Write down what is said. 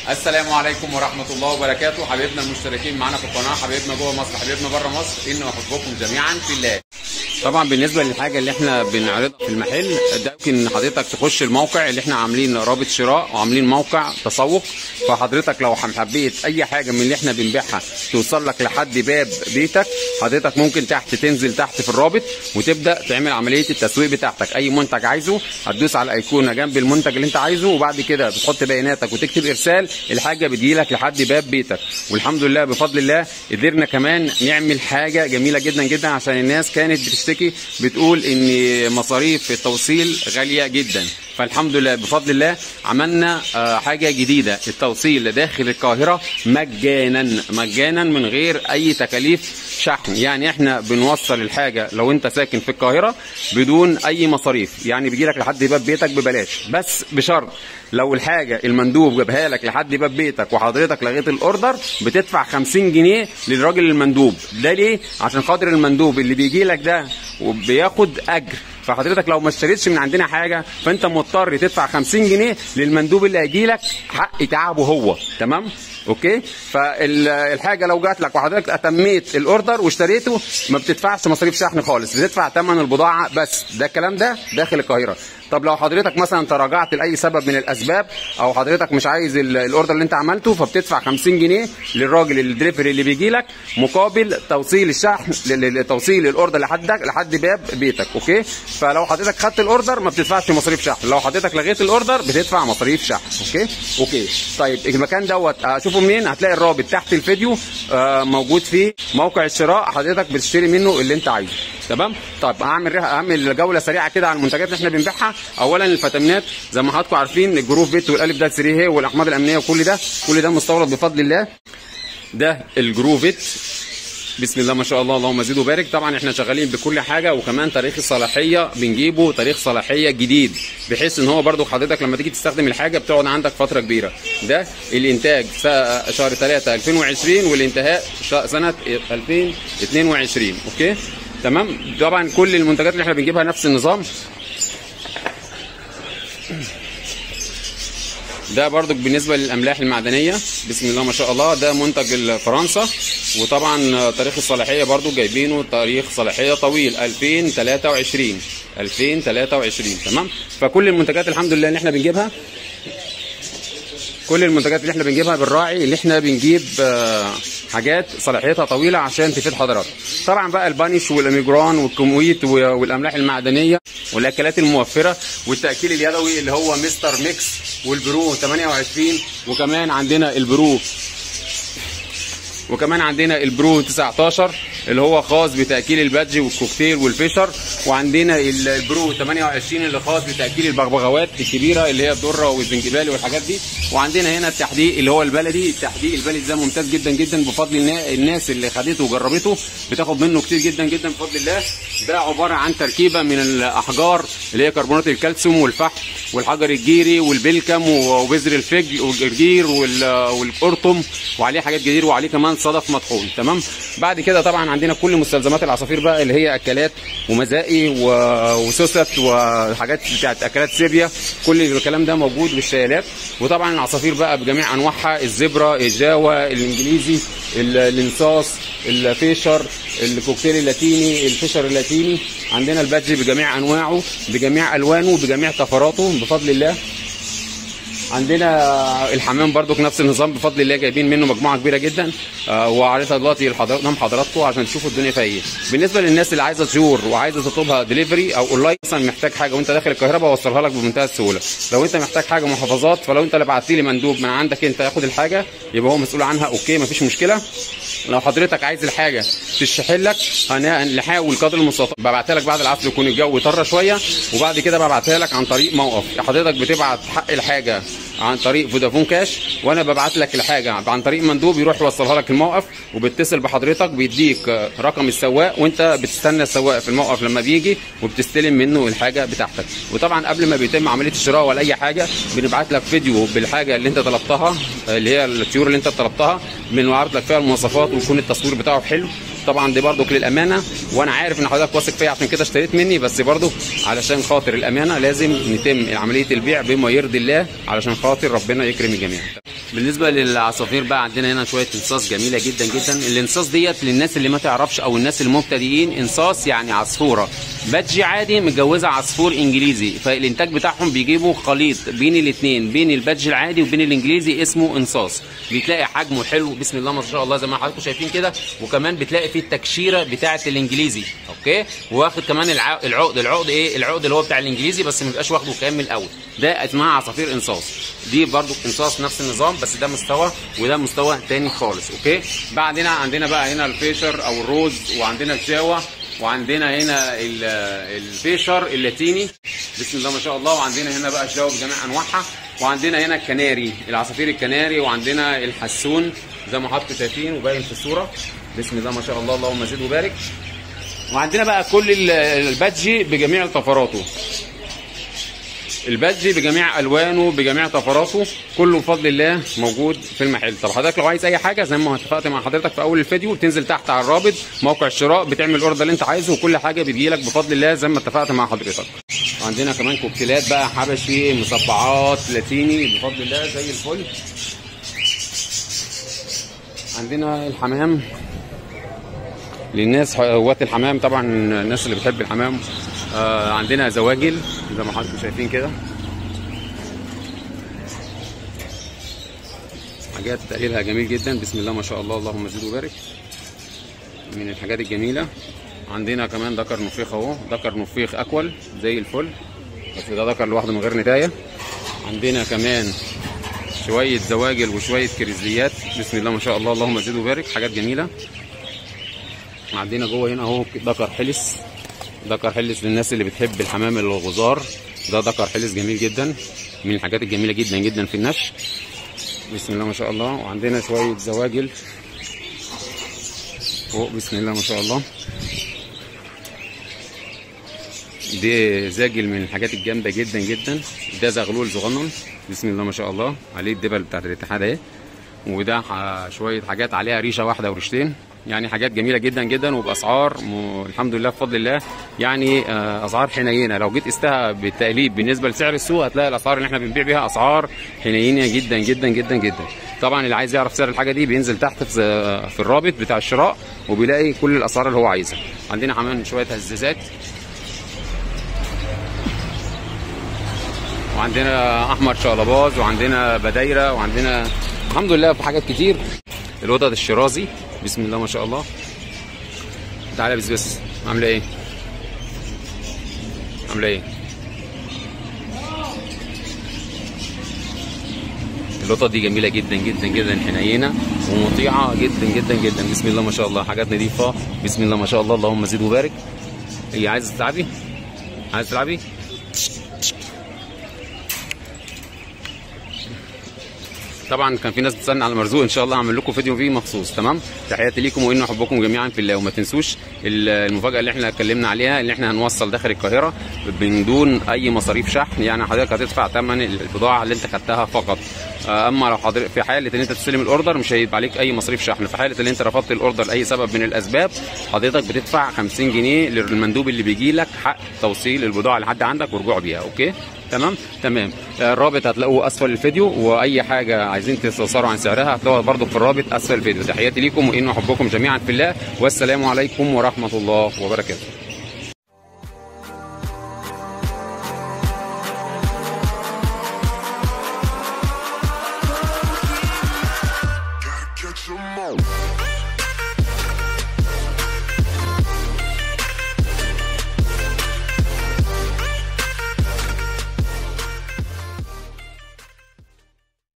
السلام عليكم ورحمة الله وبركاته حبايبنا المشتركين معانا في القناة حبايبنا جوه مصر حبايبنا بره مصر إن أحبكم جميعا في الله طبعا بالنسبة للحاجة اللي احنا بنعرضها في المحل ده يمكن حضرتك تخش الموقع اللي احنا عاملين رابط شراء وعاملين موقع تسوق فحضرتك لو حبيت اي حاجة من اللي احنا بنبيعها توصل لك لحد باب بيتك حضرتك ممكن تحت تنزل تحت في الرابط وتبدا تعمل عمليه التسويق بتاعتك اي منتج عايزه هتدوس على الايقونه جنب المنتج اللي انت عايزه وبعد كده بتحط بياناتك وتكتب ارسال الحاجه بتجيلك لحد باب بيتك والحمد لله بفضل الله قدرنا كمان نعمل حاجه جميله جدا جدا عشان الناس كانت بتشتكي بتقول ان مصاريف التوصيل غاليه جدا فالحمد لله بفضل الله عملنا آه، حاجه جديده التوصيل داخل القاهره مجانا مجانا من غير اي تكاليف شحن يعني احنا بنوصل الحاجه لو انت ساكن في القاهره بدون اي مصاريف يعني بيجي لك لحد باب بيتك ببلاش بس بشرط لو الحاجه المندوب جابها لك لحد باب بيتك وحضرتك لغيت الاوردر بتدفع 50 جنيه للراجل المندوب ده ليه عشان خاطر المندوب اللي بيجي لك ده وبياخد اجر فحضرتك لو ما اشتريتش من عندنا حاجه فانت مضطر تدفع 50 جنيه للمندوب اللي هيجي لك حق تعبه هو تمام اوكي فالحاجه لو جات لك وحضرتك اتميت الاوردر واشتريته ما بتدفعش مصاريف شحن خالص بتدفع ثمن البضاعه بس ده الكلام ده داخل القاهره طب لو حضرتك مثلا تراجعت لاي سبب من الاسباب او حضرتك مش عايز ال- الاوردر اللي انت عملته فبتدفع 50 جنيه للراجل الدليفري اللي بيجي لك مقابل توصيل الشحن ل- ل- توصيل الاوردر لحدك لحد باب بيتك اوكي فلو حضرتك خدت الاوردر ما بتدفعش مصاريف شحن لو حضرتك لغيت الاوردر بتدفع مصاريف شحن اوكي اوكي طيب المكان دوت اشوفه منين هتلاقي الرابط تحت الفيديو آه، موجود فيه موقع الشراء حضرتك بتشتري منه اللي انت عايزه تمام طيب هعمل رح- هعمل جوله سريعه كده على المنتجات اللي احنا بنبيعها اولا الفيتامينات زي ما حضراتكم عارفين الجروف بيت والالف ده 3 هي والاحماض الامينيه وكل ده كل ده مستورد بفضل الله ده الجروفيت بسم الله ما شاء الله اللهم زد وبارك طبعا احنا شغالين بكل حاجه وكمان تاريخ الصلاحيه بنجيبه تاريخ صلاحيه جديد بحيث ان هو برضو حضرتك لما تيجي تستخدم الحاجه بتقعد عندك فتره كبيره ده الانتاج س- شهر 3 2020 والانتهاء ش- سنه 2022 اوكي تمام طبعا كل المنتجات اللي احنا بنجيبها نفس النظام ده برضو بالنسبة للأملاح المعدنية بسم الله ما شاء الله ده منتج فرنسا وطبعا تاريخ الصلاحية برضو جايبينه تاريخ صلاحية طويل 2023 2023 تمام فكل المنتجات الحمد لله اللي احنا بنجيبها كل المنتجات اللي احنا بنجيبها بالراعي اللي احنا بنجيب آه، حاجات صلاحيتها طويله عشان تفيد حضرتك طبعا بقى البانيش والاميجران والكمويت و- والاملاح المعدنيه والاكلات الموفره والتاكيل اليدوي اللي هو مستر ميكس والبرو 28 وكمان عندنا البرو وكمان عندنا البرو 19 اللي هو خاص بتاكيل البادج والكوكتيل والفيشر وعندنا ال- البرو 28 اللي خاص بتاكيل البغبغاوات الكبيره اللي هي الذره والزنجبال والحاجات دي وعندنا هنا التحديق اللي هو البلدي التحديق البلدي ده ممتاز جدا جدا بفضل النا- الناس اللي خدته وجربته بتاخد منه كتير جدا جدا بفضل الله ده عباره عن تركيبه من الاحجار اللي هي كربونات الكالسيوم والفحم والحجر الجيري والبلكم وبذر الفجل والجرجير وال- والقرطم وعليه حاجات كتير وعليه كمان صدف مطحون تمام بعد كده طبعا عندنا كل مستلزمات العصافير بقى اللي هي اكلات ومزائي و- وسوست وحاجات بتاعت اكلات سيبيا كل الكلام ده موجود بالشيالات وطبعا العصافير بقى بجميع انواعها الزبرة الجاوا الانجليزي ال- الانصاص الفيشر الكوكتيل اللاتيني الفيشر اللاتيني عندنا البادج بجميع انواعه بجميع الوانه بجميع طفراته بفضل الله عندنا الحمام برضو نفس النظام بفضل الله جايبين منه مجموعه كبيره جدا آه، وعرضها دلوقتي لحضر- قدام حضراتكم عشان تشوفوا الدنيا فيها ايه بالنسبه للناس اللي عايزه طيور وعايزه تطلبها دليفري او اونلاين مثلا محتاج حاجه وانت داخل القاهره بوصلها لك بمنتهى السهوله لو انت محتاج حاجه محافظات فلو انت اللي بعت لي مندوب من عندك انت ياخد الحاجه يبقى هو مسؤول عنها اوكي مفيش مشكله لو حضرتك عايز الحاجه تشحن لك هنحاول قدر المستطاع ببعتها لك بعد العصر يكون الجو طر شويه وبعد كده ببعتها لك عن طريق موقف حضرتك بتبعت حق الحاجه عن طريق فودافون كاش وانا ببعت لك الحاجه عن طريق مندوب يروح يوصلها لك الموقف وبيتصل بحضرتك بيديك آه، رقم السواق وانت بتستنى السواق في الموقف لما بيجي وبتستلم منه الحاجه بتاعتك وطبعا قبل ما بيتم عمليه الشراء ولا اي حاجه بنبعت لك فيديو بالحاجه اللي انت طلبتها آه، اللي هي الطيور اللي انت طلبتها بنعرض لك فيها المواصفات ويكون التصوير بتاعه حلو طبعا دي برضك للامانه وانا عارف ان حضرتك واثق فيا عشان كده اشتريت مني بس برضو علشان خاطر الامانه لازم نتم عمليه البيع بما يرضي الله علشان خاطر ربنا يكرم الجميع بالنسبه للعصافير بقى عندنا هنا شويه انصاص جميله جدا جدا الانصاص ديت للناس اللي ما تعرفش او الناس المبتدئين انصاص يعني عصفوره بادجي عادي متجوزه عصفور انجليزي فالانتاج بتاعهم بيجيبوا خليط بين الاثنين بين البادج العادي وبين الانجليزي اسمه انصاص بتلاقي حجمه حلو بسم الله ما شاء الله زي ما حضراتكم شايفين كده وكمان بتلاقي فيه التكشيره بتاعه الانجليزي اوكي واخد كمان الع- العقد العقد ايه العقد اللي هو بتاع الانجليزي بس ما بيبقاش واخده كامل قوي ده اسمها عصافير انصاص دي برضو انصاص نفس النظام بس ده مستوى وده مستوى تاني خالص اوكي بعدين عندنا بقى هنا الفيشر او الروز وعندنا الجاوا وعندنا هنا ال- الفيشر اللاتيني بسم الله ما شاء الله وعندنا هنا بقى الجاوا بجميع انواعها وعندنا هنا الكناري العصافير الكناري وعندنا الحسون زي ما حضرتك شايفين وباين في الصوره بسم الله ما شاء الله اللهم زد وبارك وعندنا بقى كل ال- البادجي بجميع طفراته البادجي بجميع الوانه بجميع طفراته كله بفضل الله موجود في المحل طب حضرتك لو عايز اي حاجه زي ما اتفقت مع حضرتك في اول الفيديو بتنزل تحت على الرابط موقع الشراء بتعمل الاوردر اللي انت عايزه وكل حاجه بتجي لك بفضل الله زي ما اتفقت مع حضرتك وعندنا كمان كوكتيلات بقى حبشي مصبعات لاتيني بفضل الله زي الفل عندنا الحمام للناس هواة الحمام طبعا الناس اللي بتحب الحمام آه عندنا زواجل زي ما حضراتكم شايفين كده حاجات تقليلها جميل جدا بسم الله ما شاء الله اللهم زد وبارك من الحاجات الجميله عندنا كمان ذكر نفيخ اهو ذكر نفيخ اكول زي الفل بس ده ذكر لوحده من غير نتايه عندنا كمان شويه زواجل وشويه كريزليات بسم الله ما شاء الله اللهم زد وبارك حاجات جميله عندنا جوه هنا اهو ذكر حلس ذكر حلس للناس اللي بتحب الحمام الغزار ده ذكر حلس جميل جدا من الحاجات الجميله جدا جدا في النشء بسم الله ما شاء الله وعندنا شويه زواجل فوق بسم الله ما شاء الله دي زاجل من الحاجات الجامده جدا جدا ده زغلول صغنن بسم الله ما شاء الله عليه الدبل بتاعت الاتحاد اهي وده ح- شويه حاجات عليها ريشه واحده وريشتين يعني حاجات جميله جدا جدا وباسعار م... الحمد لله بفضل الله يعني آه، اسعار حنينه لو جيت قستها بالتقليب بالنسبه لسعر السوق هتلاقي الاسعار اللي احنا بنبيع بيها اسعار حنينه جدا جدا جدا جدا طبعا اللي عايز يعرف سعر الحاجه دي بينزل تحت في في الرابط بتاع الشراء وبيلاقي كل الاسعار اللي هو عايزها عندنا كمان شويه هزازات وعندنا احمر شقلباز وعندنا بدايره وعندنا الحمد لله في حاجات كتير الوضد الشرازي بسم الله ما شاء الله تعالى بس بس عامله ايه عامله ايه اللقطة دي جميلة جدا جدا جدا حنينة ومطيعة جدا جدا جدا بسم الله ما شاء الله حاجات نظيفة بسم الله ما شاء الله اللهم زد وبارك هي عايزة تلعبي؟ عايزة تلعبي؟ طبعا كان في ناس بتسالني على مرزوق ان شاء الله هعمل لكم فيديو فيه مخصوص تمام تحياتي ليكم وان احبكم جميعا في الله وما تنسوش ال- المفاجاه اللي احنا اتكلمنا عليها اللي احنا هنوصل داخل القاهره من دون اي مصاريف شحن يعني حضرتك هتدفع ثمن البضاعه اللي انت خدتها فقط آه، اما لو حضرتك في حاله ان انت تستلم الاوردر مش هيبقى عليك اي مصاريف شحن في حاله ان انت رفضت الاوردر لاي سبب من الاسباب حضرتك بتدفع 50 جنيه للمندوب اللي بيجي لك حق توصيل البضاعه لحد عندك ورجوع بيها اوكي تمام تمام آه، الرابط هتلاقوه اسفل الفيديو واي حاجه عايزين تستفسروا عن سعرها هتلاقوها برضو في الرابط اسفل الفيديو تحياتي ليكم وان احبكم جميعا في الله والسلام عليكم ورحمه الله وبركاته